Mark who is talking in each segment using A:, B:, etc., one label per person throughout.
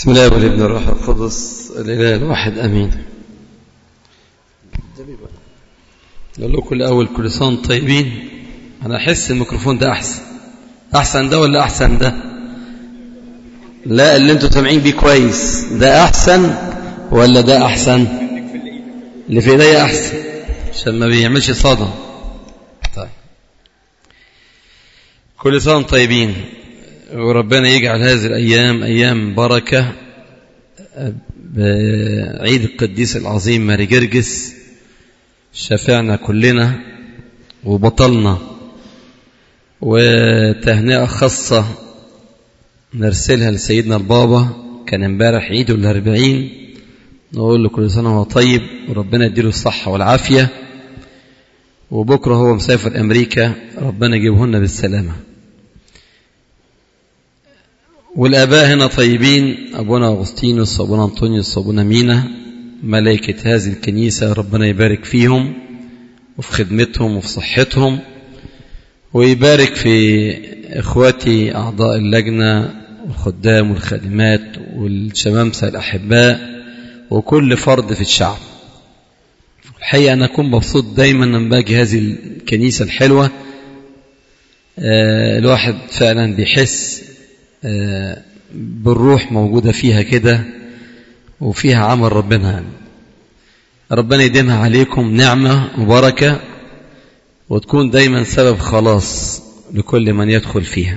A: بسم الله والابن الروح القدس الاله الواحد امين اقول لكم الاول كل سنه وانتم طيبين انا احس الميكروفون ده احسن احسن ده ولا احسن ده لا اللي انتوا سامعين بيه كويس ده احسن ولا ده احسن اللي في ايديا احسن عشان ما بيعملش صدى طيب كل سنه وانتم طيبين وربنا يجعل هذه الأيام أيام بركة بعيد القديس العظيم ماري جرجس شفعنا كلنا وبطلنا وتهنئة خاصة نرسلها لسيدنا البابا كان امبارح عيده الأربعين نقول له كل سنة وهو طيب وربنا يديله الصحة والعافية وبكرة هو مسافر أمريكا ربنا يجيبه لنا بالسلامة والآباء هنا طيبين أبونا أغسطينوس وأبونا أنطونيوس وأبونا مينا ملائكة هذه الكنيسة ربنا يبارك فيهم وفي خدمتهم وفي صحتهم ويبارك في إخواتي أعضاء اللجنة والخدام والخادمات والشمامسة الأحباء وكل فرد في الشعب الحقيقة أنا أكون مبسوط دايما لما باجي هذه الكنيسة الحلوة آه الواحد فعلا بيحس بالروح موجودة فيها كده وفيها عمل ربنا يعني. ربنا يديمها عليكم نعمة وبركة وتكون دايما سبب خلاص لكل من يدخل فيها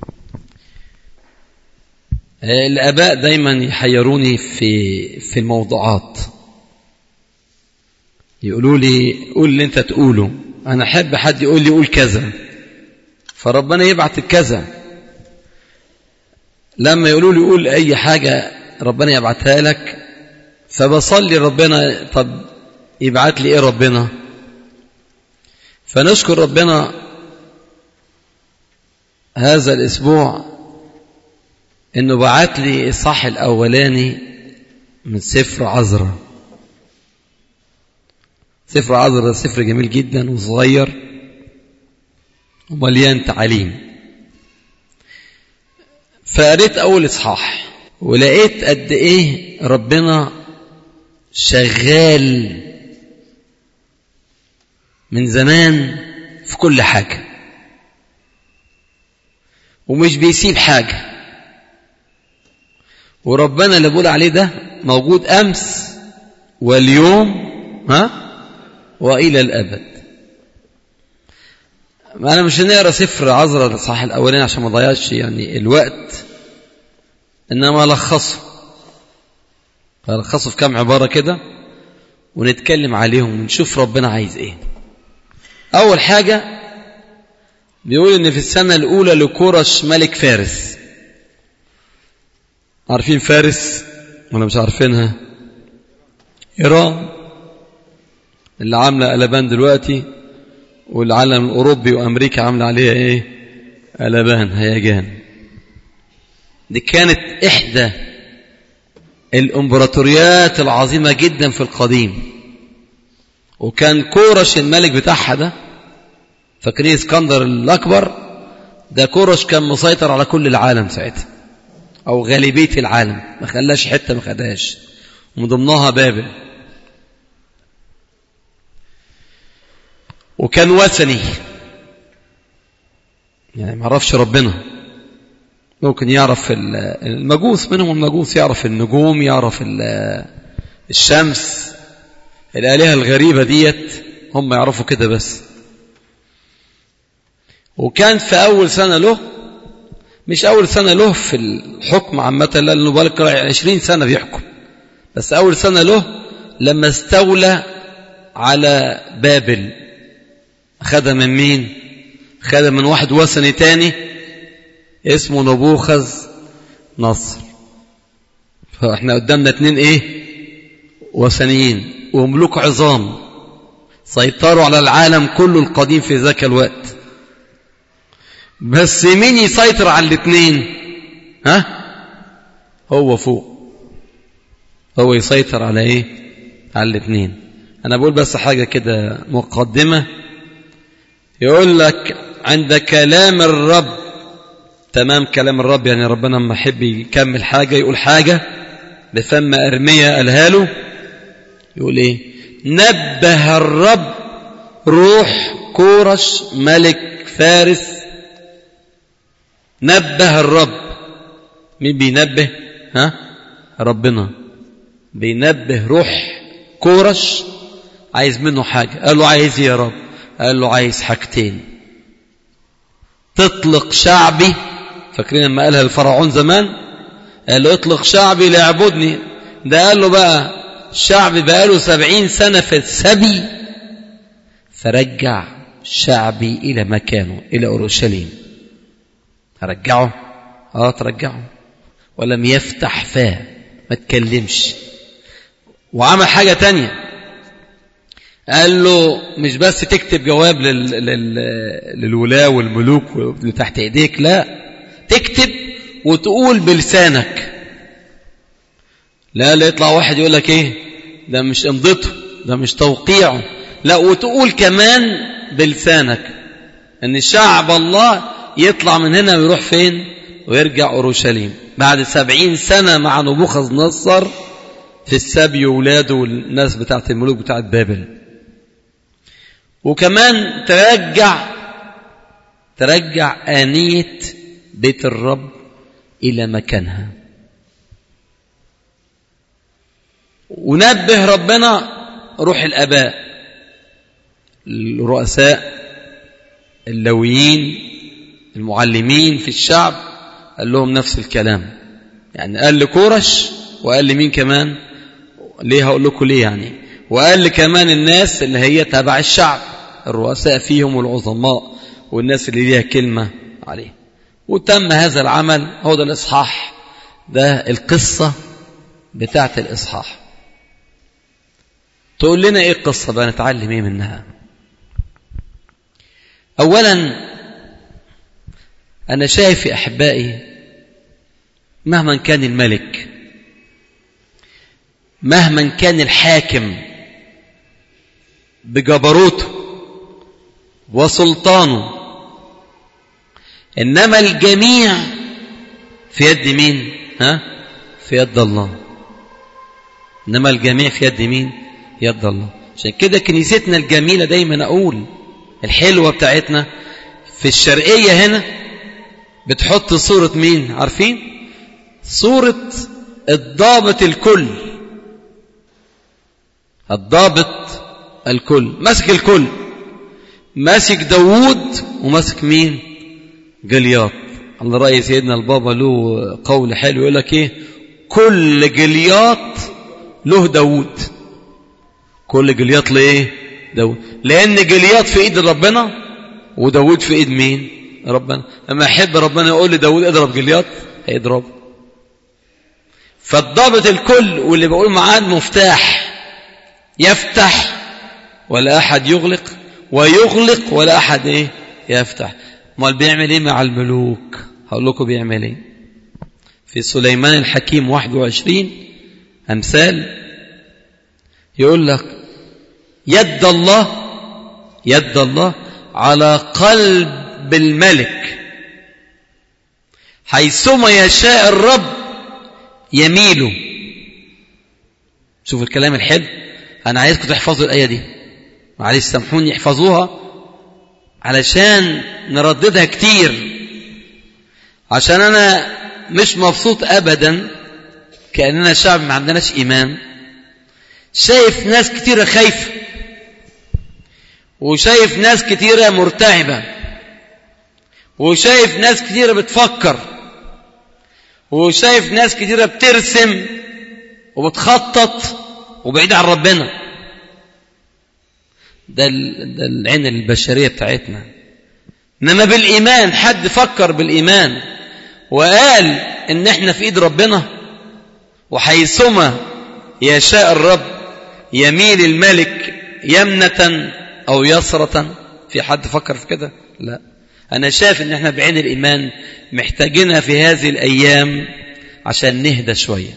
A: الآباء دايما يحيروني في في الموضوعات يقولوا لي قول اللي انت تقوله انا احب حد يقول لي قول كذا فربنا يبعت الكذا لما يقولوا لي قول أي حاجة ربنا يبعتها لك فبصلي ربنا طب يبعت لي إيه ربنا فنشكر ربنا هذا الأسبوع إنه بعت لي الصح الأولاني من سفر عذرة سفر عذرة سفر جميل جدا وصغير ومليان تعليم فقريت أول إصحاح ولقيت قد إيه ربنا شغال من زمان في كل حاجة ومش بيسيب حاجة وربنا اللي بقول عليه ده موجود أمس واليوم ها وإلى الأبد أنا مش هنقرا سفر عذرا الإصحاح الأولاني عشان ما ضيعش يعني الوقت إنما ألخصه ألخصه في كام عبارة كده ونتكلم عليهم ونشوف ربنا عايز إيه أول حاجة بيقول إن في السنة الأولى لكورش ملك فارس عارفين فارس ولا مش عارفينها إيران اللي عاملة قلبان دلوقتي والعالم الأوروبي وأمريكا عاملة عليها إيه قلبان هيجان دي كانت إحدى الإمبراطوريات العظيمة جدا في القديم وكان كورش الملك بتاعها ده فاكرين اسكندر الأكبر ده كورش كان مسيطر على كل العالم ساعتها أو غالبية العالم ما خلاش حتة ما خدهاش ومن ضمنها بابل وكان وثني يعني ما عرفش ربنا ممكن يعرف المجوس منهم المجوس يعرف النجوم يعرف الشمس الآلهة الغريبة ديت هم يعرفوا كده بس وكان في أول سنة له مش أول سنة له في الحكم عامة لأنه بالك عشرين سنة بيحكم بس أول سنة له لما استولى على بابل خدها من مين خدها من واحد وثني تاني اسمه نبوخذ نصر فاحنا قدامنا اتنين ايه وثنيين وملوك عظام سيطروا على العالم كله القديم في ذاك الوقت بس مين يسيطر على الاثنين ها هو فوق هو يسيطر على ايه على الاثنين انا بقول بس حاجة كده مقدمة يقول لك عند كلام الرب تمام كلام الرب يعني ربنا لما يحب يكمل حاجة يقول حاجة بفم أرمية قالها له يقول إيه نبه الرب روح كورش ملك فارس نبه الرب مين بينبه ها ربنا بينبه روح كورش عايز منه حاجة قال له عايز يا رب قال له عايز حاجتين تطلق شعبي فاكرين لما قالها الفرعون زمان قال له اطلق شعبي ليعبدني ده قال له بقى الشعب بقى له سبعين سنة في السبي فرجع شعبي إلى مكانه إلى أورشليم رجعه اه ترجعه ولم يفتح فاه ما تكلمش وعمل حاجة تانية قال له مش بس تكتب جواب لل... لل... للولاة والملوك اللي تحت ايديك لا تكتب وتقول بلسانك لا لا يطلع واحد يقول لك ايه ده مش امضته ده مش توقيعه لا وتقول كمان بلسانك ان شعب الله يطلع من هنا ويروح فين ويرجع اورشليم بعد سبعين سنة مع نبوخذ نصر في السبي وولاده والناس بتاعت الملوك بتاعت بابل وكمان ترجع ترجع آنية بيت الرب إلى مكانها ونبه ربنا روح الآباء الرؤساء اللويين المعلمين في الشعب قال لهم نفس الكلام يعني قال لكورش وقال لمين كمان ليه هقول لكم ليه يعني وقال كمان الناس اللي هي تبع الشعب الرؤساء فيهم والعظماء والناس اللي ليها كلمة عليه وتم هذا العمل هو ده الإصحاح ده القصة بتاعت الإصحاح تقول لنا إيه القصة بقى نتعلم إيه منها أولا أنا شايف يا أحبائي مهما كان الملك مهما كان الحاكم بجبروته وسلطانه إنما الجميع في يد مين ها في يد الله إنما الجميع في يد مين يد الله عشان كده كنيستنا الجميلة دايما أقول الحلوة بتاعتنا في الشرقية هنا بتحط صورة مين عارفين صورة الضابط الكل الضابط الكل ماسك الكل ماسك داوود وماسك مين جلياط على رأي سيدنا البابا له قول حلو يقول لك ايه كل جلياط له داوود كل جلياط لايه داوود لان جلياط في ايد ربنا وداوود في ايد مين ربنا لما يحب ربنا يقول لداوود اضرب جلياط هيضربه فالضابط الكل واللي بقول معاه المفتاح يفتح ولا احد يغلق ويغلق ولا احد ايه يفتح امال بيعمل ايه مع الملوك هقول لكم بيعمل ايه في سليمان الحكيم 21 امثال يقول لك يد الله يد الله على قلب الملك حيثما يشاء الرب يميل شوف الكلام الحلو انا عايزكم تحفظوا الايه دي معلش سامحوني احفظوها علشان نرددها كتير عشان انا مش مبسوط ابدا كاننا شعب ما عندناش ايمان شايف ناس كتيره خايفه وشايف ناس كتيره مرتعبه وشايف ناس كتيره بتفكر وشايف ناس كتيره بترسم وبتخطط وبعيد عن ربنا ده ده العين البشريه بتاعتنا انما بالايمان حد فكر بالايمان وقال ان احنا في ايد ربنا وحيثما يشاء الرب يميل الملك يمنة او يسرة في حد فكر في كده لا انا شايف ان احنا بعين الايمان محتاجينها في هذه الايام عشان نهدى شويه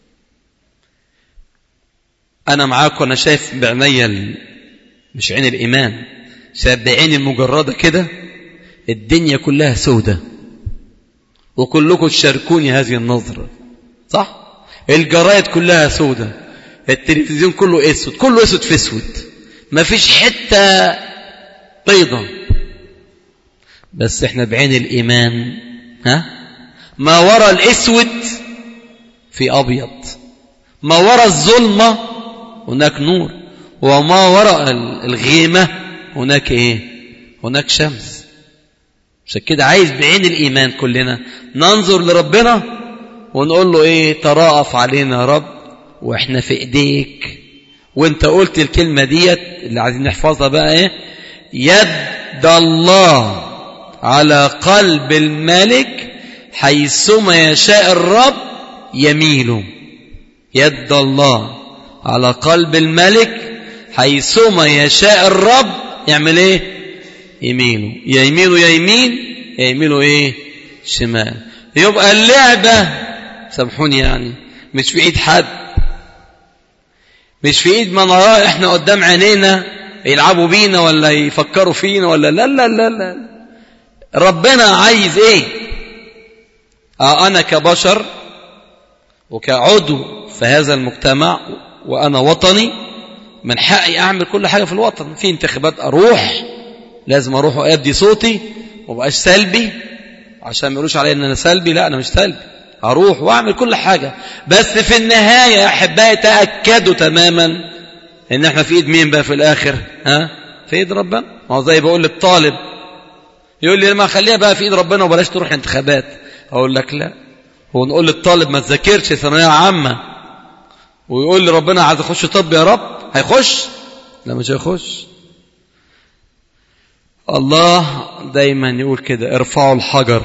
A: انا معاكم انا شايف بعينيا مش عين الايمان شايف بعين المجرده كده الدنيا كلها سودة وكلكم تشاركوني هذه النظرة صح الجرايد كلها سودة التلفزيون كله اسود كله اسود في اسود ما فيش حتة بيضة بس احنا بعين الإيمان ها ما وراء الاسود في أبيض ما وراء الظلمة هناك نور وما وراء الغيمة هناك ايه هناك شمس عشان كده عايز بعين الإيمان كلنا ننظر لربنا ونقول له ايه تراءف علينا يا رب واحنا في ايديك وانت قلت الكلمة ديت اللي عايزين نحفظها بقى ايه يد الله على قلب الملك حيثما يشاء الرب يميل يد الله على قلب الملك حيثما يشاء الرب يعمل ايه يمينه يا يمينه يا يمين يا يمينه ايه شمال يبقى اللعبة سامحوني يعني مش في ايد حد مش في ايد ما نراه احنا قدام عينينا يلعبوا بينا ولا يفكروا فينا ولا لا لا لا لا ربنا عايز ايه آه انا كبشر وكعضو في هذا المجتمع وانا وطني من حقي اعمل كل حاجه في الوطن في انتخابات اروح لازم اروح وادي صوتي ومبقاش سلبي عشان ما يقولوش عليا ان انا سلبي لا انا مش سلبي اروح واعمل كل حاجه بس في النهايه يا احبائي تاكدوا تماما ان احنا في ايد مين بقى في الاخر ها في ايد ربنا ما هو زي بقول للطالب يقول لي ما خليها بقى في ايد ربنا وبلاش تروح انتخابات اقول لك لا هو نقول للطالب ما تذاكرش ثانويه عامه ويقول لي ربنا عايز اخش طب يا رب هيخش لا مش هيخش الله دايما يقول كده ارفعوا الحجر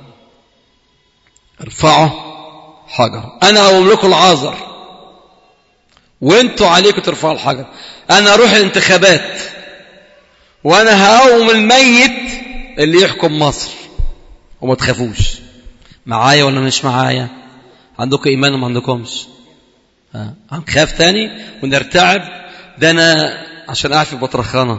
A: ارفعوا حجر انا اقوم لكم العذر وانتوا عليكم ترفعوا الحجر انا اروح الانتخابات وانا هقوم الميت اللي يحكم مصر وما تخافوش معايا ولا مش معايا عندكم ايمان وما عندكمش هنخاف تاني ونرتعب ده انا عشان قاعد في بطرخانه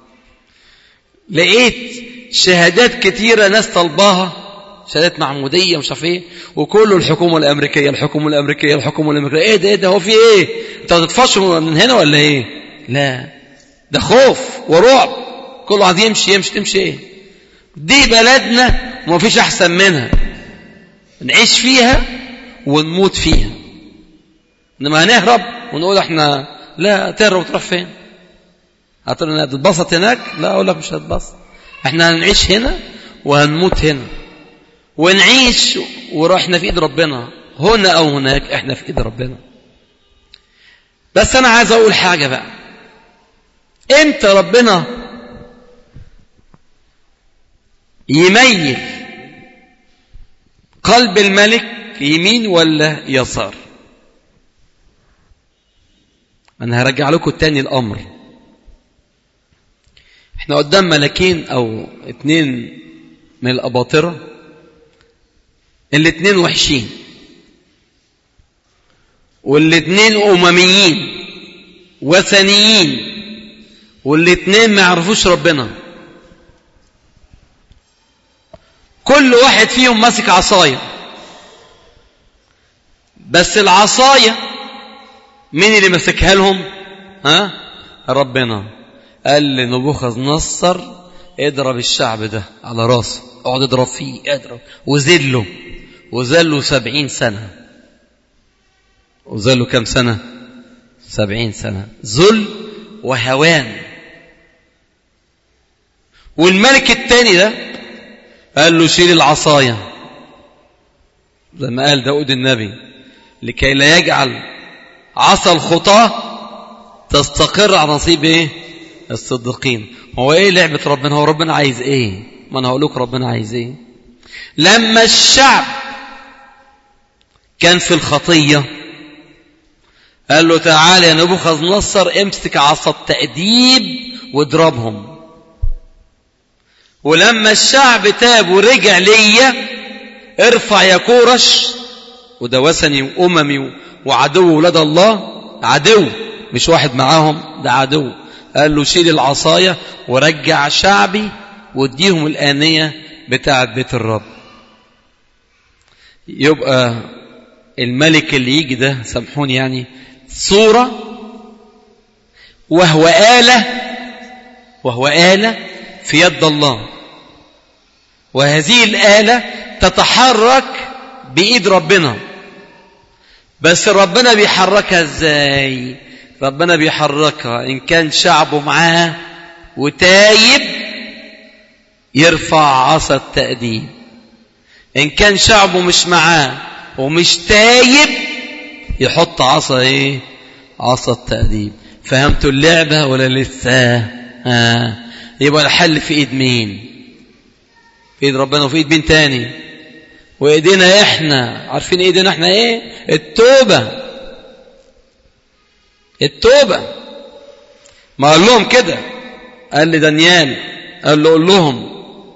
A: لقيت شهادات كتيره ناس طلباها شهادات معموديه مش عارف ايه وكله الحكومه الامريكيه الحكومه الامريكيه الحكومه الامريكيه ايه ده ايه ده هو في ايه انت هتتفشوا من هنا ولا ايه لا ده خوف ورعب كله عايز يمشي يمشي تمشي ايه دي بلدنا وما فيش احسن منها نعيش فيها ونموت فيها انما هنهرب ونقول احنا لا تهرب وتروح فين هتقول انا هتتبسط هناك لا اقول لك مش هتتبسط احنا هنعيش هنا وهنموت هنا ونعيش ورحنا في ايد ربنا هنا او هناك احنا في ايد ربنا بس انا عايز اقول حاجه بقى امتى ربنا يميل قلب الملك يمين ولا يسار انا هرجع لكم تاني الامر احنا قدام ملكين او اتنين من الاباطرة الاتنين وحشين والاتنين امميين وثنيين والاتنين ما يعرفوش ربنا كل واحد فيهم ماسك عصاية بس العصاية مين اللي مسكها لهم ها ربنا قال لنبوخذ نصر اضرب الشعب ده على راسه اقعد اضرب فيه اضرب وذله وذله سبعين سنة وذله كم سنة سبعين سنة ذل وهوان والملك التاني ده قال له شيل العصاية زي ما قال داود النبي لكي لا يجعل عصا الخطاة تستقر على نصيب ايه الصديقين هو ايه لعبة ربنا هو ربنا عايز ايه ما انا هقول لك ربنا عايز ايه لما الشعب كان في الخطية قال له تعالى يا نبوخذ نصر امسك عصا التأديب واضربهم ولما الشعب تاب ورجع ليا ارفع يا كورش وده وثني واممي وعدو ولاد الله عدو مش واحد معاهم ده عدو قال له شيل العصاية ورجع شعبي واديهم الآنية بتاعة بيت الرب يبقى الملك اللي يجي ده سامحوني يعني صورة وهو آلة وهو آلة في يد الله وهذه الآلة تتحرك بإيد ربنا بس ربنا بيحركها ازاي ربنا بيحركها إن كان شعبه معاه وتايب يرفع عصا التأديب إن كان شعبه مش معاه ومش تايب يحط عصا إيه عصا التأديب فهمتوا اللعبة ولا لسه آه. يبقى الحل في إيد مين في إيد ربنا وفي إيد مين تاني وإيدينا إحنا عارفين إيدينا إحنا إيه التوبة التوبة ما قال لهم كده قال لدانيال قال له قول لهم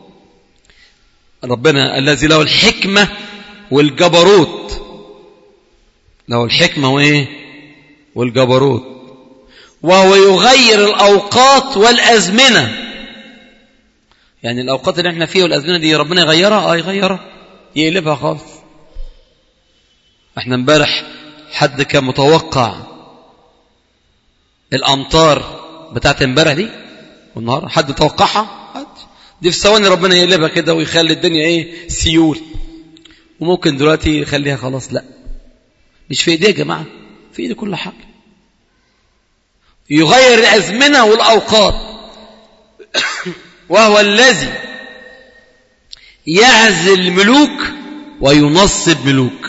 A: ربنا الذي له الحكمة والجبروت له الحكمة وإيه والجبروت وهو يغير الأوقات والأزمنة يعني الأوقات اللي احنا فيها والأزمنة دي ربنا يغيرها اه يغيرها يقلبها خالص احنا امبارح حد كان متوقع الأمطار بتاعت امبارح دي والنهار حد توقعها حد دي في ثواني ربنا يقلبها كده ويخلي الدنيا ايه سيول وممكن دلوقتي يخليها خلاص لا مش في ايديه يا جماعه في ايدي كل حاجه يغير الازمنه والاوقات وهو الذي يعزل ملوك وينصب ملوك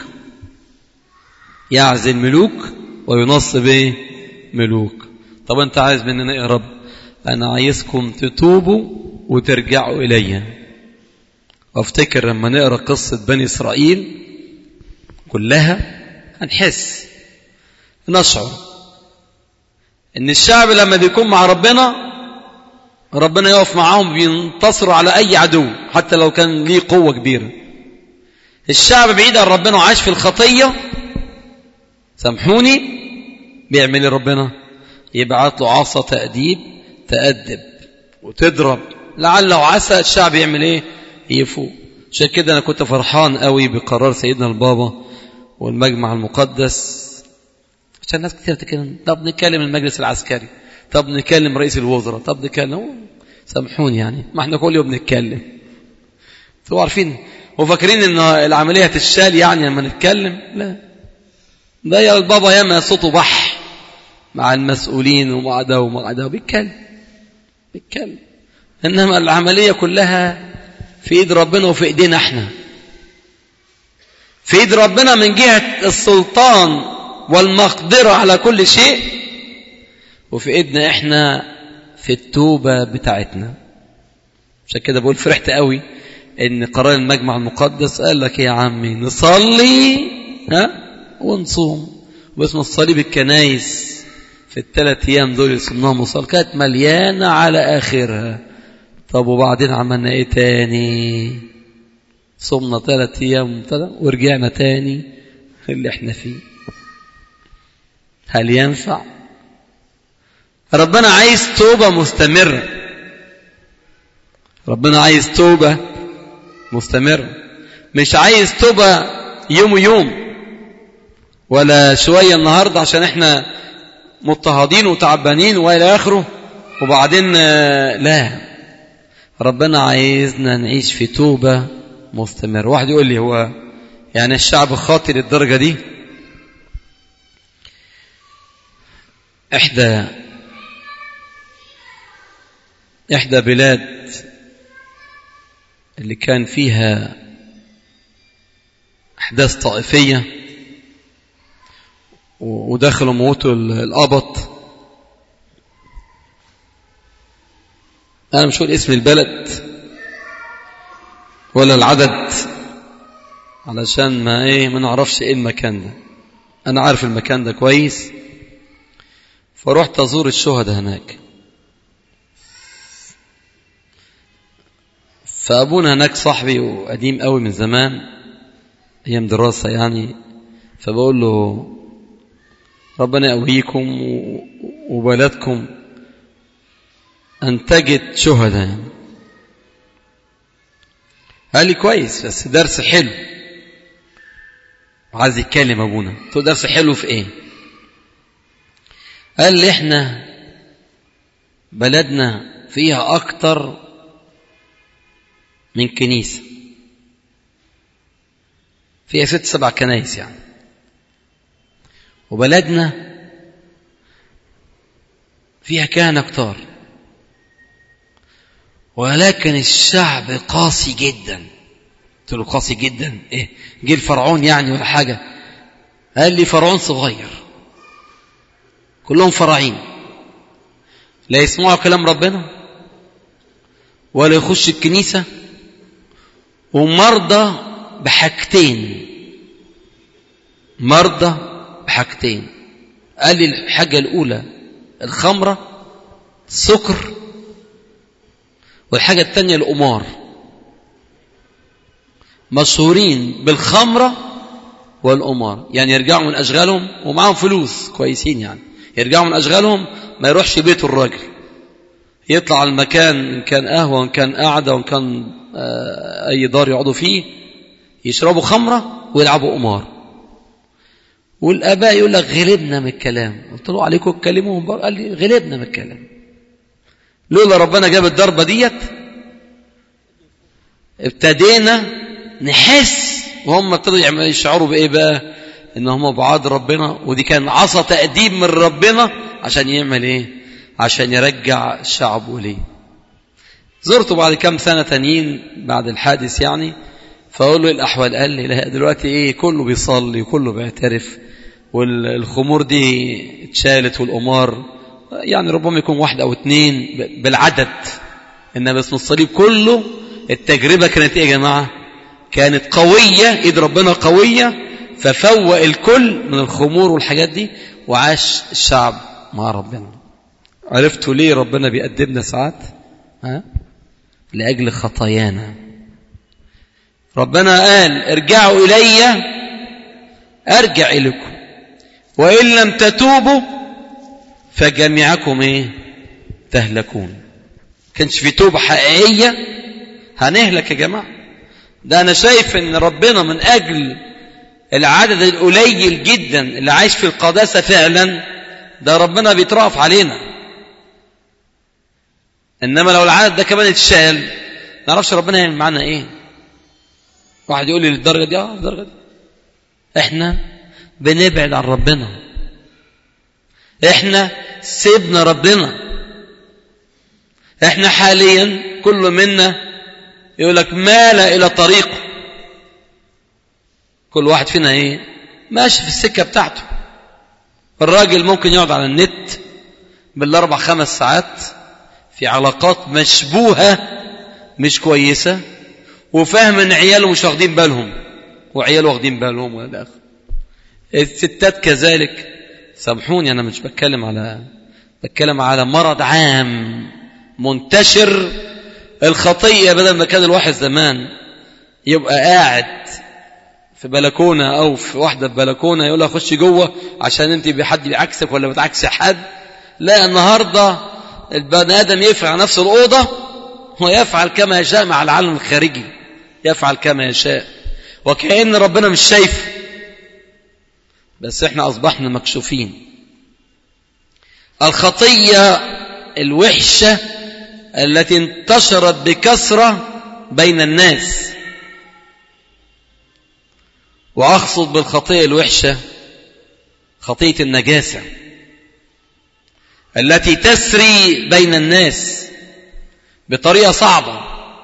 A: يعزل ملوك وينصب ايه ملوك طب انت عايز مننا ايه يا رب انا عايزكم تتوبوا وترجعوا الي وافتكر لما نقرا قصه بني اسرائيل كلها هنحس نشعر ان الشعب لما بيكون مع ربنا ربنا يقف معاهم بينتصروا على اي عدو حتى لو كان ليه قوه كبيره الشعب بعيد عن ربنا وعاش في الخطيه سامحوني بيعمل ايه ربنا يبعت له عصا تأديب تأدب وتضرب لعل وعسى الشعب يعمل ايه يفوق عشان كده انا كنت فرحان قوي بقرار سيدنا البابا والمجمع المقدس عشان ناس كتير تتكلم طب نتكلم المجلس العسكري طب نكلم رئيس الوزراء طب نكلم سامحوني يعني ما احنا كل يوم بنتكلم انتوا عارفين وفاكرين ان العمليه هتشال يعني لما نتكلم لا ده يا البابا ياما صوته بح مع المسؤولين ومع ده ومع ده بيتكلم بيتكلم انما العمليه كلها في ايد ربنا وفي ايدينا احنا في ايد ربنا من جهه السلطان والمقدره على كل شيء وفي ايدنا احنا في التوبه بتاعتنا عشان كده بقول فرحت قوي ان قرار المجمع المقدس قال لك يا عمي نصلي ها ونصوم واسم الصليب الكنايس في الثلاث ايام دول اللي صمناهم وصال كانت مليانه على اخرها طب وبعدين عملنا ايه تاني صمنا ثلاث ايام ورجعنا تاني اللي احنا فيه هل ينفع ربنا عايز توبة مستمرة ربنا عايز توبة مستمرة مش عايز توبة يوم ويوم ولا شوية النهاردة عشان احنا مضطهدين وتعبانين والى اخره وبعدين لا ربنا عايزنا نعيش في توبة مستمرة واحد يقول لي هو يعني الشعب خاطي للدرجة دي إحدى إحدى بلاد اللي كان فيها أحداث طائفية ودخلوا موتوا القبط أنا مش هقول اسم البلد ولا العدد علشان ما ايه ما نعرفش ايه المكان ده انا عارف المكان ده كويس فرحت ازور الشهداء هناك فابونا هناك صاحبي وقديم قوي من زمان ايام دراسه يعني فبقول له ربنا يقويكم وبلدكم انتجت شهداء يعني. قال لي كويس بس درس حلو عايز يتكلم ابونا قلت له درس حلو في ايه قال لي احنا بلدنا فيها اكتر من كنيسة فيها ست سبع كنايس يعني وبلدنا فيها كهنة كتار ولكن الشعب قاسي جدا قلت له قاسي جدا ايه جه الفرعون يعني ولا حاجة قال لي فرعون صغير كلهم فراعين لا يسمعوا كلام ربنا ولا يخش الكنيسة ومرضى بحاجتين مرضى بحاجتين قال لي الحاجة الأولى الخمرة السكر والحاجة الثانية القمار مشهورين بالخمرة والقمار يعني يرجعوا من أشغالهم ومعهم فلوس كويسين يعني يرجعوا من أشغالهم ما يروحش بيت الراجل يطلع المكان إن كان قهوة وإن كان قعدة وإن كان أي دار يقعدوا فيه يشربوا خمرة ويلعبوا قمار والآباء يقول لك غلبنا من الكلام قلت له عليكم تكلموهم قال لي غلبنا من الكلام لولا ربنا جاب الضربة ديت ابتدينا نحس وهم ابتدوا يشعروا بايه بقى ان هم بعاد ربنا ودي كان عصا تأديب من ربنا عشان يعمل ايه عشان يرجع شعبه ليه زرته بعد كام سنة تانيين بعد الحادث يعني فأقول له الأحوال قال لي لا دلوقتي إيه كله بيصلي وكله بيعترف والخمور دي اتشالت والقمار يعني ربما يكون واحد أو اتنين بالعدد إنما اسم الصليب كله التجربة كانت إيه يا جماعة كانت قوية إيد ربنا قوية ففوق الكل من الخمور والحاجات دي وعاش الشعب مع ربنا عرفتوا ليه ربنا بيقدمنا ساعات ها؟ لأجل خطايانا ربنا قال ارجعوا إلي أرجع إليكم وإن لم تتوبوا فجميعكم إيه تهلكون كانش في توبة حقيقية هنهلك يا جماعة ده أنا شايف إن ربنا من أجل العدد القليل جدا اللي عايش في القداسة فعلا ده ربنا بيترأف علينا إنما لو العدد ده كمان اتشال نعرفش ربنا يعمل معانا إيه واحد يقول لي للدرجة دي اه الدرجة دي احنا بنبعد عن ربنا احنا سيبنا ربنا احنا حاليا كل منا يقول لك مال الى طريقه كل واحد فينا ايه ماشي في السكة بتاعته الراجل ممكن يقعد على النت بالاربع خمس ساعات في علاقات مشبوهة مش كويسة وفاهم ان عياله مش واخدين بالهم وعياله واخدين بالهم ولا اخر الستات كذلك سامحوني انا مش بتكلم على بتكلم على مرض عام منتشر الخطية بدل ما كان الواحد زمان يبقى قاعد في بلكونة أو في واحدة في بلكونة يقول لها خش جوه عشان أنت بحد بيعكسك ولا بتعكس حد لا النهاردة البني آدم يفعل نفس الأوضة ويفعل كما يشاء مع العالم الخارجي يفعل كما يشاء وكأن ربنا مش شايف بس احنا أصبحنا مكشوفين الخطية الوحشة التي انتشرت بكثرة بين الناس وأقصد بالخطية الوحشة خطية النجاسة التي تسري بين الناس بطريقة صعبة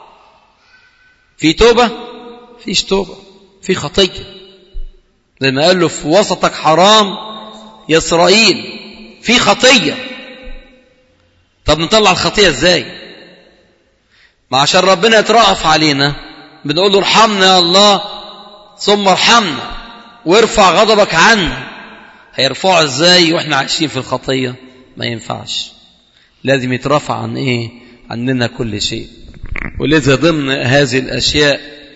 A: في توبة فيش توبة في خطية زي ما قال له في وسطك حرام يا إسرائيل في خطية طب نطلع الخطية ازاي ما عشان ربنا يترأف علينا بنقول له ارحمنا يا الله ثم ارحمنا وارفع غضبك عنا هيرفعه ازاي واحنا عايشين في الخطية ما ينفعش لازم يترفع عن ايه عننا كل شيء ولذا ضمن هذه الاشياء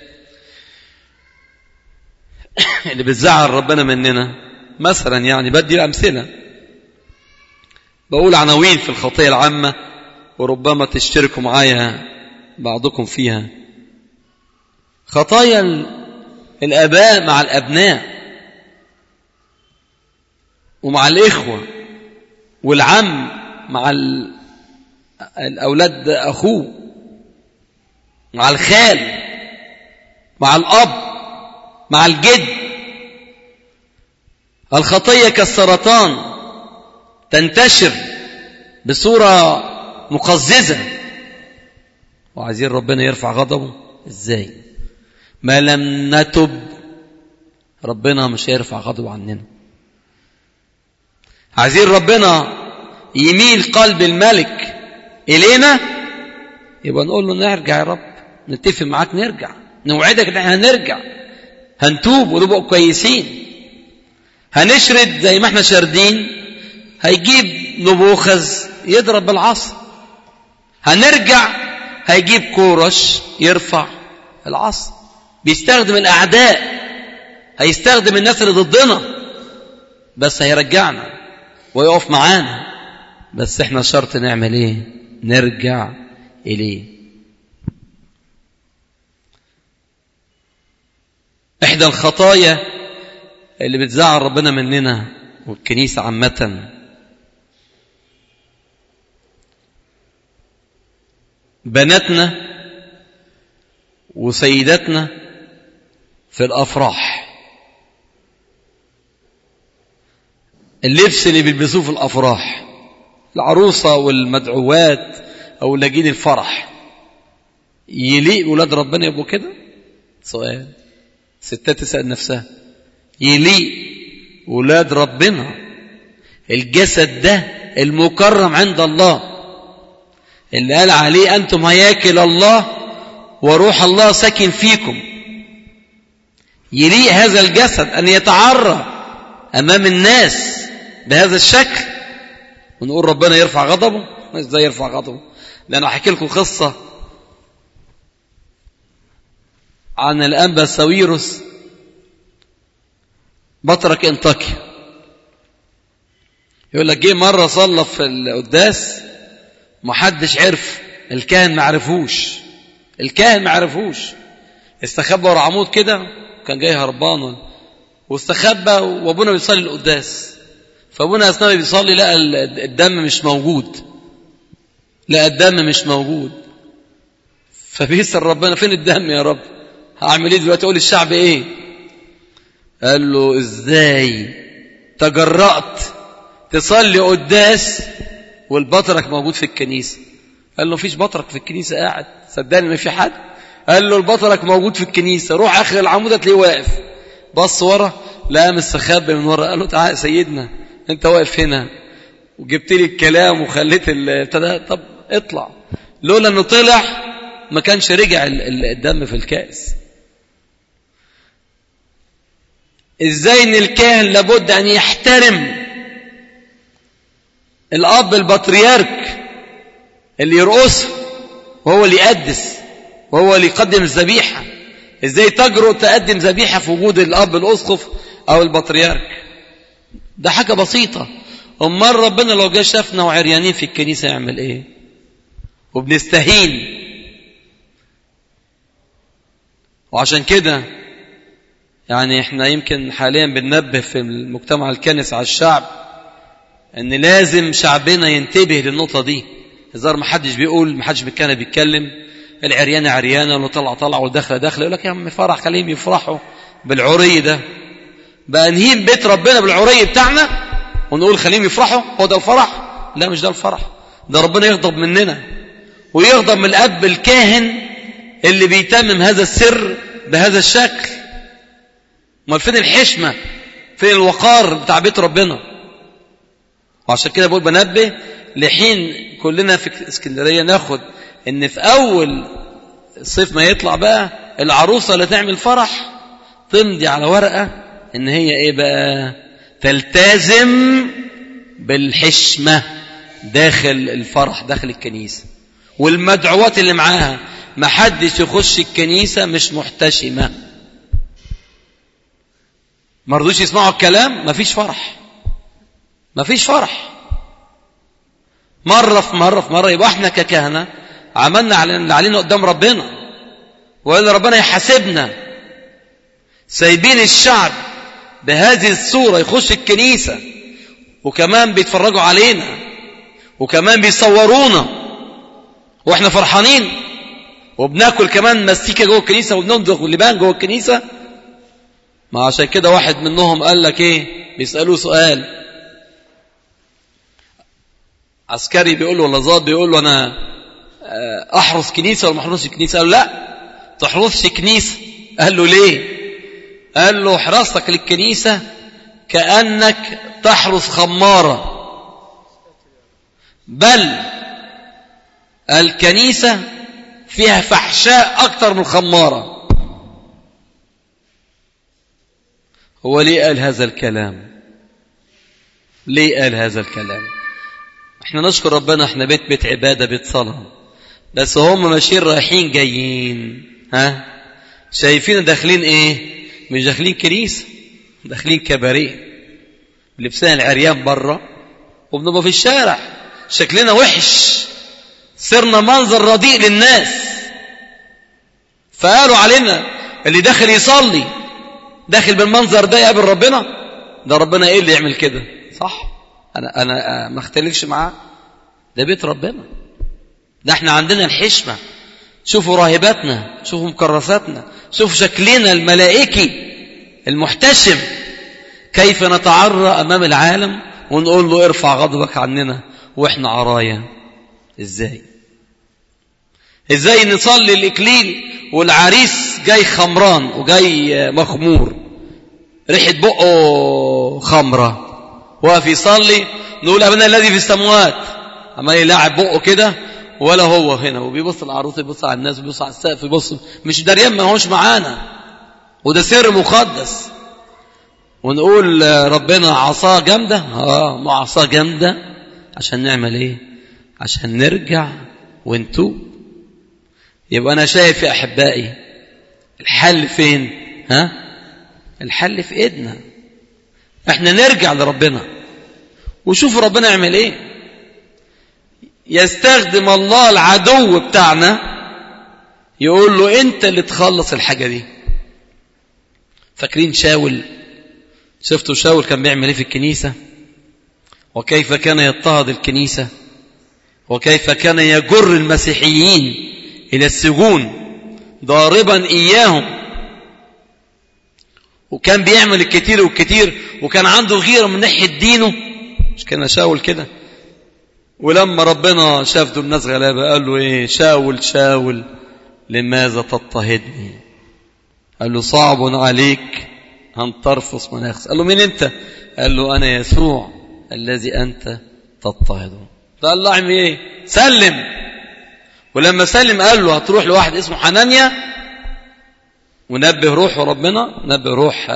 A: اللي بتزعل ربنا مننا مثلا يعني بدي الامثله بقول عناوين في الخطيه العامه وربما تشتركوا معايا بعضكم فيها خطايا الاباء مع الابناء ومع الإخوة والعم مع الأولاد أخوه مع الخال مع الأب مع الجد الخطية كالسرطان تنتشر بصورة مقززة وعايزين ربنا يرفع غضبه ازاي ما لم نتب ربنا مش هيرفع غضبه عننا عايزين ربنا يميل قلب الملك إلينا يبقى نقول له نرجع يا رب نتفق معاك نرجع نوعدك ان احنا هنرجع هنتوب ونبقى كويسين هنشرد زي ما احنا شاردين هيجيب نبوخذ يضرب بالعصا هنرجع هيجيب كورش يرفع العصا بيستخدم الأعداء هيستخدم الناس اللي ضدنا بس هيرجعنا ويقف معانا بس احنا شرط نعمل ايه نرجع اليه احدى الخطايا اللي بتزعل ربنا مننا والكنيسة عامة بناتنا وسيداتنا في الأفراح اللبس اللي بيلبسوه في الأفراح العروسة والمدعوات أو لاجين الفرح يليق ولاد ربنا يبقوا كده سؤال ستات تسأل نفسها يليق ولاد ربنا الجسد ده المكرم عند الله اللي قال عليه أنتم هياكل الله وروح الله ساكن فيكم يليق هذا الجسد أن يتعرى أمام الناس بهذا الشكل ونقول ربنا يرفع غضبه ازاي يرفع غضبه لأن أحكي لكم قصة عن الأنبا ساويروس بطرك انطاكيا يقول لك جه مرة صلى في القداس محدش عرف الكاهن ما عرفوش الكاهن ما عرفوش استخبى ورا عمود كده كان جاي هربان واستخبى وابونا بيصلي القداس فابونا اثناء بيصلي لقى الدم مش موجود لقى الدم مش موجود فبيسأل ربنا فين الدم يا رب هعمل ايه دلوقتي اقول الشعب ايه قال له ازاي تجرأت تصلي قداس والبطرك موجود في الكنيسة قال له فيش بطرك في الكنيسة قاعد صدقني ما في حد قال له البطرك موجود في الكنيسة روح اخر العمود تلاقيه واقف بص ورا لا مستخبي من ورا قال له تعالى سيدنا انت واقف هنا وجبت لي الكلام وخليت ابتدى طب اطلع لولا انه طلع ما كانش رجع الدم في الكأس ازاي ان الكاهن لابد ان يحترم الاب البطريرك اللي يرقصه وهو اللي يقدس وهو اللي يقدم الذبيحه ازاي تجرؤ تقدم ذبيحه في وجود الاب الاسقف او البطريرك ده حاجه بسيطه امال ربنا لو جه شافنا وعريانين في الكنيسه يعمل ايه وبنستهين وعشان كده يعني احنا يمكن حاليا بننبه في المجتمع الكنس على الشعب ان لازم شعبنا ينتبه للنقطة دي هزار ما حدش بيقول ما حدش كان بيتكلم العريانة عريانة واللي طلع طلع والدخلة دخلة يقول لك يا عم فرح خليهم يفرحوا بالعري ده بقى نهين بيت ربنا بالعري بتاعنا ونقول خليهم يفرحوا هو ده الفرح لا مش ده الفرح ده ربنا يغضب مننا ويغضب من الأب الكاهن اللي بيتمم هذا السر بهذا الشكل امال فين الحشمة فين الوقار بتاع بيت ربنا وعشان كده بقول بنبه لحين كلنا في اسكندرية ناخد ان في اول الصيف ما يطلع بقى العروسة اللي تعمل فرح تمضي على ورقة ان هي ايه بقى تلتزم بالحشمة داخل الفرح داخل الكنيسة والمدعوات اللي معاها ما حدش يخش الكنيسة مش محتشمة ما رضوش يسمعوا الكلام ما فيش فرح ما فيش فرح مرة في مرة في مرة يبقى احنا ككهنة عملنا اللي علينا قدام ربنا وإلا ربنا يحاسبنا سايبين الشعب بهذه الصورة يخش الكنيسة وكمان بيتفرجوا علينا وكمان بيصورونا واحنا فرحانين وبناكل كمان مستيكه جوه الكنيسه وبننضغ اللبان جوه الكنيسه ما عشان كده واحد منهم قال لك ايه بيسالوه سؤال عسكري بيقول له ولا ظابط بيقول له انا احرس كنيسه ولا ما احرسش كنيسه قال له لا تحرسش كنيسه قال له ليه قال له حراستك للكنيسه كانك تحرس خماره بل الكنيسه فيها فحشاء اكتر من الخماره هو ليه قال هذا الكلام ليه قال هذا الكلام احنا نشكر ربنا احنا بيت بيت عبادة بيت صلاة بس هم ماشيين رايحين جايين ها شايفين داخلين ايه مش داخلين كنيسة داخلين كباريه لبسنا العريان بره وبنبقى في الشارع شكلنا وحش صرنا منظر رديء للناس فقالوا علينا اللي داخل يصلي داخل بالمنظر ده يقابل ربنا ده ربنا ايه اللي يعمل كده صح انا انا ما اختلفش معاه ده بيت ربنا ده احنا عندنا الحشمه شوفوا راهباتنا شوفوا مكرساتنا شوفوا شكلنا الملائكي المحتشم كيف نتعرى امام العالم ونقول له ارفع غضبك عننا واحنا عرايا ازاي ازاي نصلي الاكليل والعريس جاي خمران وجاي مخمور ريحه بقه خمره واقف يصلي نقول ابنا الذي في السماوات عمال يلاعب بقه كده ولا هو هنا وبيبص العروس يبص على الناس ويبص على السقف يبص مش دريان ما هوش معانا وده سر مقدس ونقول ربنا عصاه جامدة اه ما عصاه جامدة عشان نعمل ايه عشان نرجع ونتوب يبقى انا شايف يا احبائي الحل فين ها الحل في ايدنا احنا نرجع لربنا وشوف ربنا يعمل ايه يستخدم الله العدو بتاعنا يقول له انت اللي تخلص الحاجة دي فاكرين شاول شفتوا شاول كان بيعمل ايه في الكنيسة وكيف كان يضطهد الكنيسة وكيف كان يجر المسيحيين إلى السجون ضاربا إياهم وكان بيعمل الكتير والكتير وكان عنده غيرة من ناحية دينه مش كان شاول كده ولما ربنا شاف دول الناس غلابة قال له ايه شاول شاول لماذا تضطهدني قال له صعب عليك أن ترفص مناخس قال له مين انت قال له أنا يسوع الذي أنت تضطهده قال له اعمل ايه سلم ولما سلم قال له هتروح لواحد اسمه حنانيا ونبه روحه ربنا نبه روح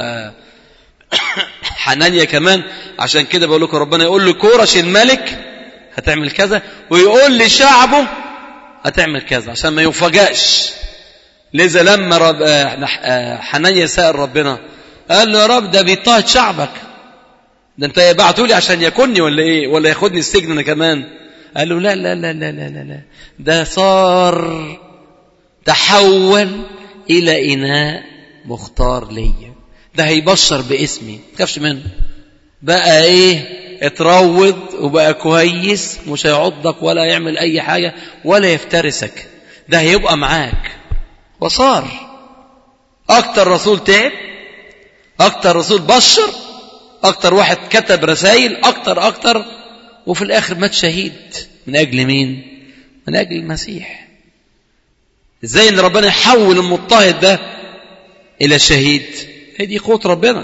A: حنانيا كمان عشان كده بقول لكم ربنا يقول لكورش الملك هتعمل كذا ويقول لشعبه هتعمل كذا عشان ما يفاجئش لذا لما رب حنانيا سأل ربنا قال له يا رب ده بيضطهد شعبك ده انت بعتوا لي عشان يكوني ولا ايه ولا ياخدني السجن انا كمان قال له لا لا لا لا لا لا, لا. ده صار تحول الى اناء مختار ليا ده هيبشر باسمي ما تخافش منه بقى ايه اتروض وبقى كويس مش هيعضك ولا يعمل اي حاجه ولا يفترسك ده هيبقى معاك وصار اكتر رسول تعب اكتر رسول بشر اكتر واحد كتب رسائل اكتر اكتر وفي الاخر مات شهيد من اجل مين من اجل المسيح ازاي ان ربنا يحول المضطهد ده الى شهيد هي دي قوه ربنا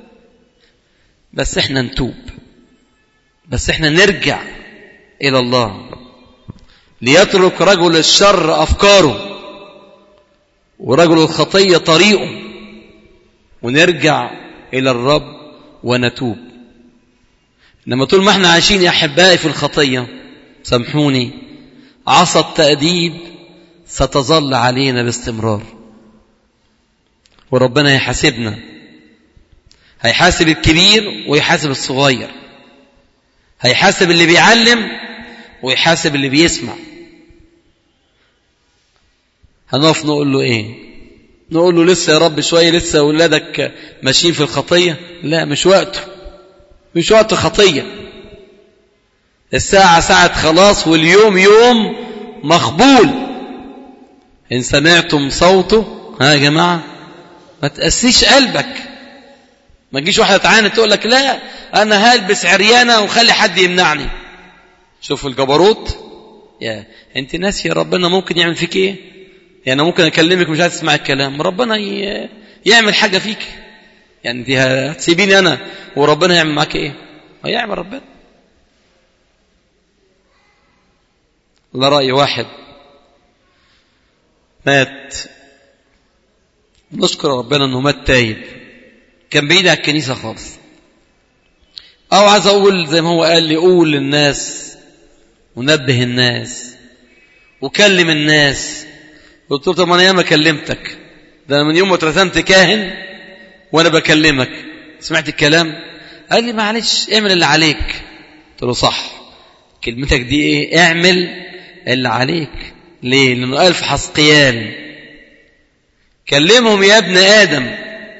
A: بس احنا نتوب بس احنا نرجع الى الله ليترك رجل الشر افكاره ورجل الخطيه طريقه ونرجع الى الرب ونتوب انما طول ما احنا عايشين يا احبائي في الخطيه سامحوني عصا التاديب ستظل علينا باستمرار وربنا يحاسبنا هيحاسب الكبير ويحاسب الصغير هيحاسب اللي بيعلم ويحاسب اللي بيسمع هنقف نقول له ايه نقول له لسه يا رب شويه لسه اولادك ماشيين في الخطيه لا مش وقته مش وقت خطيه الساعة ساعة خلاص واليوم يوم مقبول إن سمعتم صوته ها يا جماعة ما تأسيش قلبك ما تجيش واحدة تعاني تقول لك لا أنا هلبس عريانة وخلي حد يمنعني شوف الجبروت يا انت ناسي ربنا ممكن يعمل فيك ايه يعني ممكن اكلمك مش عايز تسمع الكلام ربنا يعمل حاجة فيك يعني انت هتسيبيني انا وربنا يعمل معاك ايه هيعمل ربنا لا رأي واحد مات نشكر ربنا انه مات تايب كان بعيد عن الكنيسة خالص او عايز اقول زي ما هو قال لي قول للناس ونبه الناس وكلم الناس قلت له طب انا ياما كلمتك ده انا من يوم ما اترسمت كاهن وانا بكلمك سمعت الكلام قال لي معلش اعمل اللي عليك قلت له صح كلمتك دي ايه اعمل اللي عليك ليه لانه قال في حسقيان كلمهم يا ابن ادم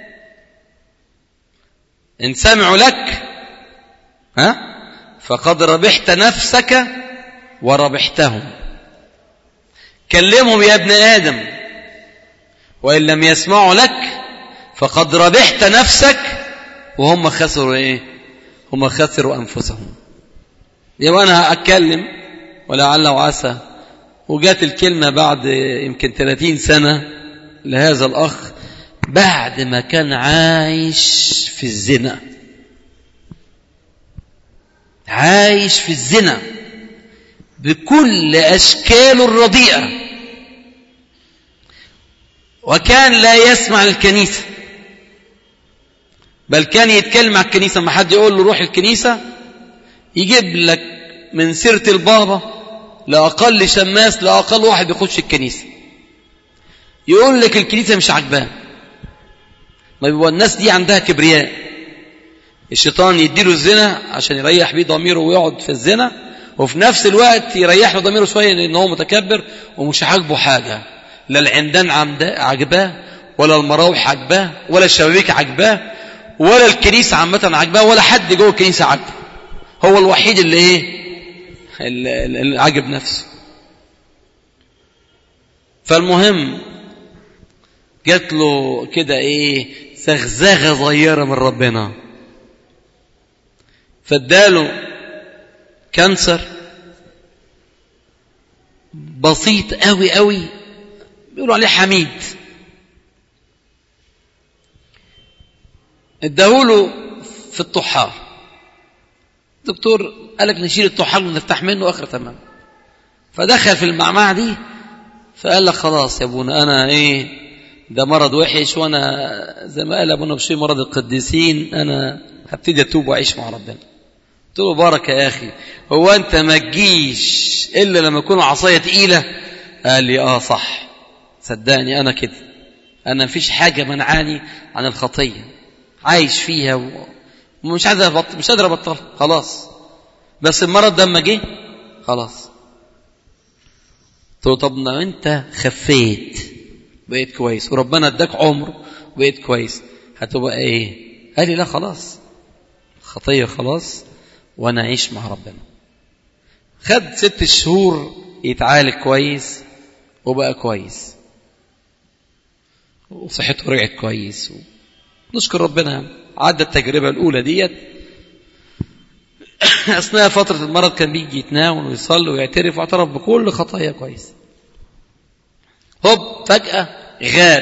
A: ان سمعوا لك ها فقد ربحت نفسك وربحتهم كلمهم يا ابن آدم وإن لم يسمعوا لك فقد ربحت نفسك وهم خسروا إيه هم خسروا أنفسهم يبقى أنا أتكلم ولعل وعسى وجات الكلمة بعد يمكن 30 سنة لهذا الأخ بعد ما كان عايش في الزنا عايش في الزنا بكل أشكاله الرديئة وكان لا يسمع الكنيسة بل كان يتكلم عن الكنيسة ما حد يقول له روح الكنيسة يجيب لك من سيرة البابا لأقل شماس لأقل واحد بيخش الكنيسة يقول لك الكنيسة مش عجباه ما يبقى الناس دي عندها كبرياء الشيطان يديله الزنا عشان يريح بيه ضميره ويقعد في الزنا وفي نفس الوقت يريح له ضميره شويه لان هو متكبر ومش عاجبه حاجه لا العمدان عجباه ولا المراوح عجباه ولا الشبابيك عجباه ولا الكنيسه عامه عجباه ولا حد جوه الكنيسه عجبه هو الوحيد اللي ايه اللي عجب نفسه فالمهم جات له كده ايه زغزغه صغيره من ربنا فاداله كانسر بسيط قوي قوي بيقولوا عليه حميد اداهوله في الطحال الدكتور قال لك نشيل الطحال ونفتح منه اخر تمام فدخل في المعمعة دي فقال لك خلاص يا ابونا انا ايه ده مرض وحش وانا زي ما قال ابونا بشير مرض القديسين انا هبتدي اتوب واعيش مع ربنا قلت له بارك يا اخي هو انت ما تجيش الا لما يكون عصايه تقيله قال لي اه صح صدقني انا كده انا مفيش حاجه منعاني عن الخطيه عايش فيها ومش عايز ابطل مش قادر ابطل خلاص بس المرض ده اما جه خلاص قلت له طب ما انت خفيت بقيت كويس وربنا اداك عمر وبقيت كويس هتبقى ايه قال لي لا خلاص خطيه خلاص وانا اعيش مع ربنا خد ست شهور يتعالج كويس وبقى كويس وصحته رجعت كويس و... نشكر ربنا عدى التجربة الأولى ديت أثناء فترة المرض كان بيجي يتناول ويصلي ويعترف واعترف بكل خطايا كويس هوب فجأة غاب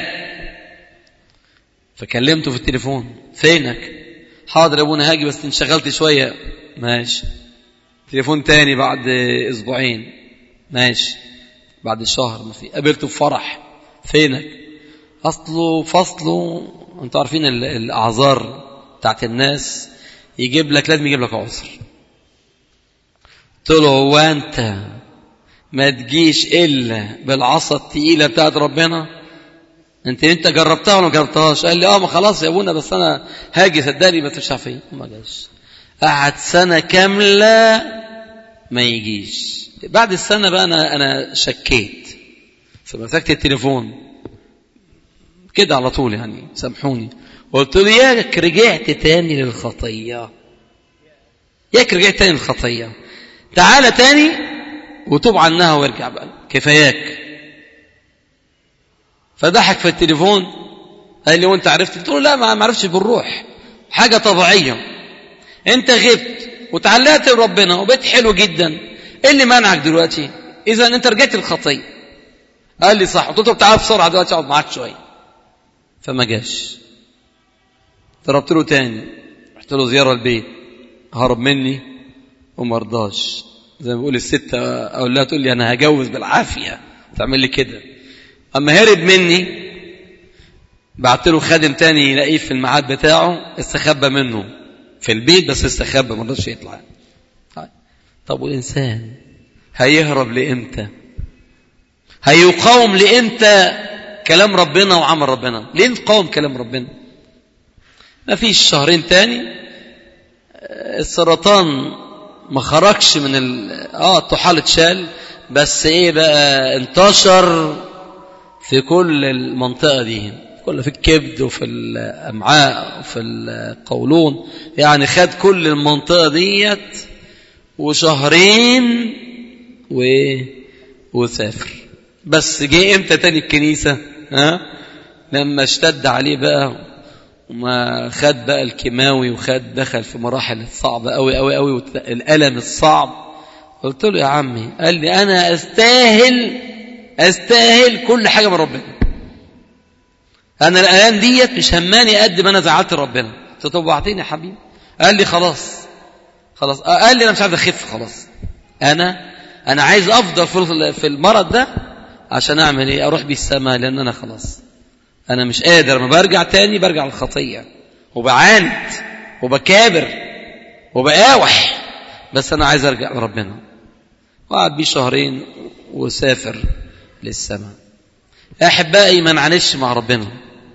A: فكلمته في التليفون فينك حاضر يا ابونا هاجي بس انشغلت شوية ماشي تليفون تاني بعد اسبوعين ماشي بعد شهر ما في قابلته في فرح فينك اصله فصله انتوا عارفين الاعذار بتاعت الناس يجيب لك لازم يجيب لك عذر قلت له هو انت ما تجيش الا بالعصا التقيله بتاعت ربنا انت انت جربتها ولا ما جربتهاش قال لي اه ما خلاص يا ابونا بس انا هاجي صدقني بس مش عارف ايه ما جاش قعد سنه كامله ما يجيش بعد السنه بقى انا انا شكيت فمسكت التليفون كده على طول يعني سامحوني قلت له ياك رجعت تاني للخطيه ياك رجعت تاني للخطيه تعالى تاني وتوب عنها وارجع بقى كفاياك فضحك في التليفون قال لي وانت عرفت قلت له لا ما عرفتش بالروح حاجة طبيعية انت غبت وتعلقت بربنا وبقيت حلو جدا ايه اللي منعك دلوقتي اذا انت رجعت الخطيه قال لي صح قلت له تعال بسرعه دلوقتي اقعد معاك شويه فما جاش ضربت له تاني رحت له زياره البيت هرب مني وما رضاش زي ما بيقول الست اقول لها تقول لي انا هجوز بالعافيه تعمل لي كده اما هرب مني بعت له خادم تاني يلاقيه في الميعاد بتاعه استخبى منه في البيت بس استخبى ما رضاش يطلع طيب. طب والانسان هيهرب لامتى هيقاوم لامتى كلام ربنا وعمل ربنا ليه نقاوم كلام ربنا ما فيش شهرين تاني السرطان ما خرجش من ال... اه الطحال اتشال بس ايه بقى انتشر في كل المنطقه دي كل في الكبد وفي الامعاء وفي القولون يعني خد كل المنطقه ديت وشهرين و... وسافر بس جه امتى تاني الكنيسه ها لما اشتد عليه بقى وما خد بقى الكيماوي وخد دخل في مراحل صعبه قوي قوي قوي الالم الصعب قلت له يا عمي قال لي انا استاهل استاهل كل حاجه من ربنا انا الايام ديت مش هماني قد ما انا زعلت ربنا قلت له طب وبعدين يا حبيبي قال لي خلاص خلاص قال لي انا مش عايز اخف خلاص انا انا عايز افضل في المرض ده عشان اعمل ايه اروح بيه السماء لان انا خلاص انا مش قادر ما برجع تاني برجع للخطيه وبعاند وبكابر وبقاوح بس انا عايز ارجع لربنا وقعد بيه شهرين وسافر للسماء احبائي ما نعانش مع ربنا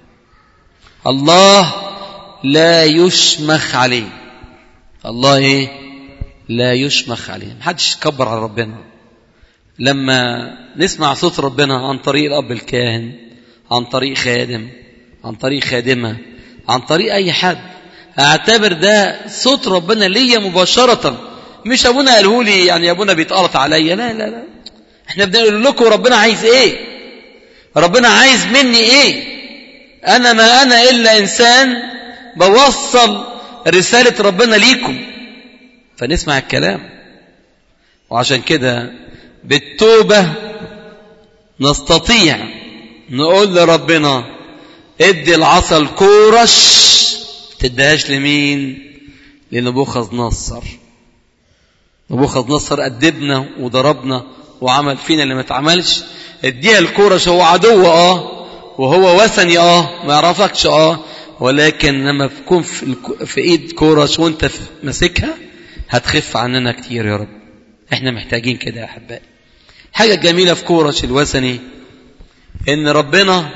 A: الله لا يشمخ عليه الله ايه لا يشمخ عليه محدش يكبر على ربنا لما نسمع صوت ربنا عن طريق الاب الكاهن عن طريق خادم عن طريق خادمه عن طريق اي حد اعتبر ده صوت ربنا ليا مباشره مش ابونا قاله لي يعني ابونا بيتقلط عليا لا لا لا احنا بنقول لكم ربنا عايز ايه ربنا عايز مني ايه انا ما انا الا انسان بوصل رساله ربنا ليكم فنسمع الكلام وعشان كده بالتوبه نستطيع نقول لربنا ادي العصا الكورش تديهاش لمين لنبوخذ نصر نبوخذ نصر أدبنا وضربنا وعمل فينا اللي ما اتعملش اديها الكورش هو عدو اه وهو وثني اه ما يعرفكش اه ولكن لما تكون في, في ايد كورش وانت ماسكها هتخف عننا كتير يا رب احنا محتاجين كده يا احبائي حاجه جميله في كورش الوثني ان ربنا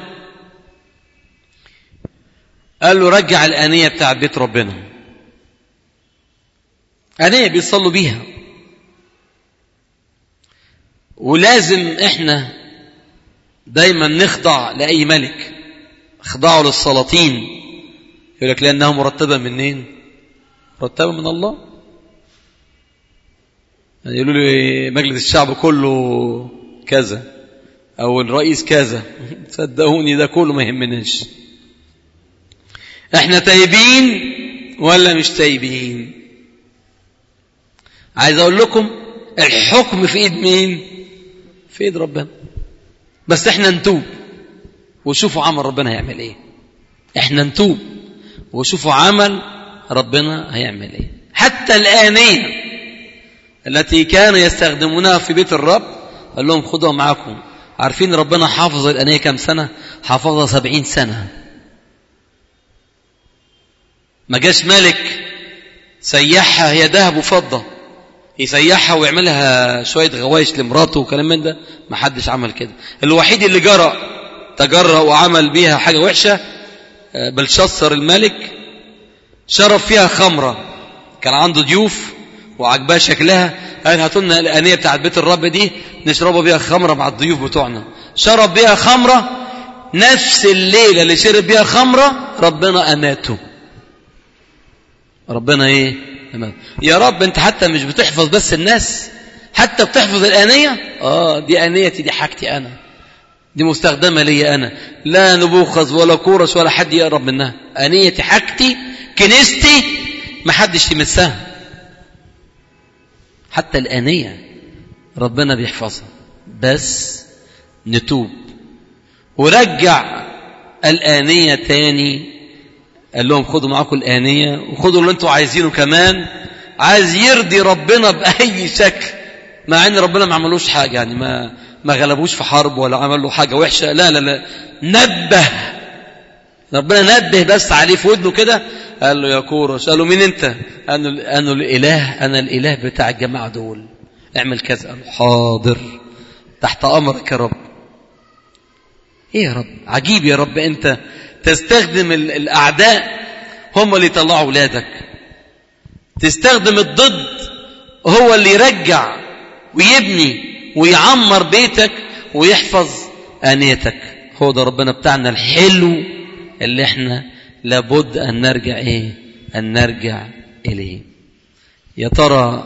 A: قال له رجع الآنية بتاع بيت ربنا آنية بيصلوا بيها ولازم احنا دايما نخضع لأي ملك اخضعوا للسلاطين يقول لك لأنها مرتبة منين مرتبة من الله يعني يقولوا لي مجلس الشعب كله كذا او الرئيس كذا صدقوني ده كله ما يهمناش احنا تايبين ولا مش تايبين عايز اقول لكم الحكم في ايد مين في ايد ربنا بس احنا نتوب وشوفوا عمل ربنا هيعمل ايه احنا نتوب وشوفوا عمل ربنا هيعمل ايه حتى الآنية التي كانوا يستخدمونها في بيت الرب قال لهم خدوها معاكم عارفين ربنا حافظ الأنية كم سنة حافظها سبعين سنة ما جاش ملك سيحها هي ذهب وفضة يسيحها ويعملها شوية غوايش لمراته وكلام من ده ما حدش عمل كده الوحيد اللي جرى تجرأ وعمل بيها حاجة وحشة بلشصر الملك شرب فيها خمرة كان عنده ضيوف وعجباه شكلها قال هاتوا لنا الانيه بتاعت بيت الرب دي نشربوا بيها خمره مع الضيوف بتوعنا شرب بيها خمره نفس الليله اللي شرب بيها خمره ربنا اماته ربنا ايه أماته. يا رب انت حتى مش بتحفظ بس الناس حتى بتحفظ الآنية آه دي آنيتي دي حاجتي أنا دي مستخدمة لي أنا لا نبوخذ ولا كورس ولا حد يقرب منها آنيتي حاجتي كنيستي ما حدش يمسها حتى الآنية ربنا بيحفظها بس نتوب ورجع الآنية تاني قال لهم خدوا معاكم الآنية وخدوا اللي انتوا عايزينه كمان عايز يرضي ربنا بأي شكل مع ان ربنا ما عملوش حاجة يعني ما ما غلبوش في حرب ولا عمل له حاجة وحشة لا لا لا نبه ربنا نبه بس عليه في ودنه كده قال له يا كورس قال له مين انت قال له انا الاله انا الاله بتاع الجماعة دول اعمل كذا قال له حاضر تحت امرك يا رب ايه يا رب عجيب يا رب انت تستخدم الاعداء هم اللي يطلعوا اولادك تستخدم الضد هو اللي يرجع ويبني ويعمر بيتك ويحفظ آنيتك هو ده ربنا بتاعنا الحلو اللي احنا لابد أن نرجع ايه أن نرجع إليه يا ترى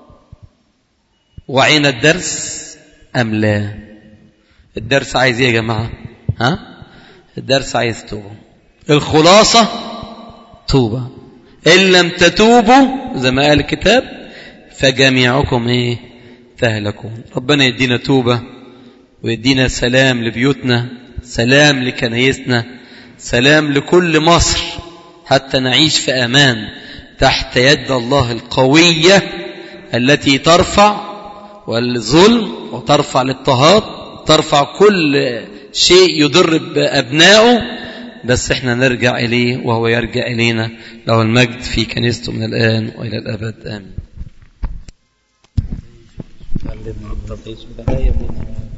A: وعينا الدرس أم لا الدرس عايز ايه يا جماعة ها الدرس عايز توبة الخلاصة توبة إن لم تتوبوا زي ما قال الكتاب فجميعكم ايه تهلكون ربنا يدينا توبة ويدينا سلام لبيوتنا سلام لكنايسنا سلام لكل مصر حتى نعيش في أمان تحت يد الله القوية التي ترفع والظلم وترفع الاضطهاد ترفع كل شيء يضر بأبنائه بس احنا نرجع إليه وهو يرجع إلينا له المجد في كنيسته من الآن وإلى الأبد آمين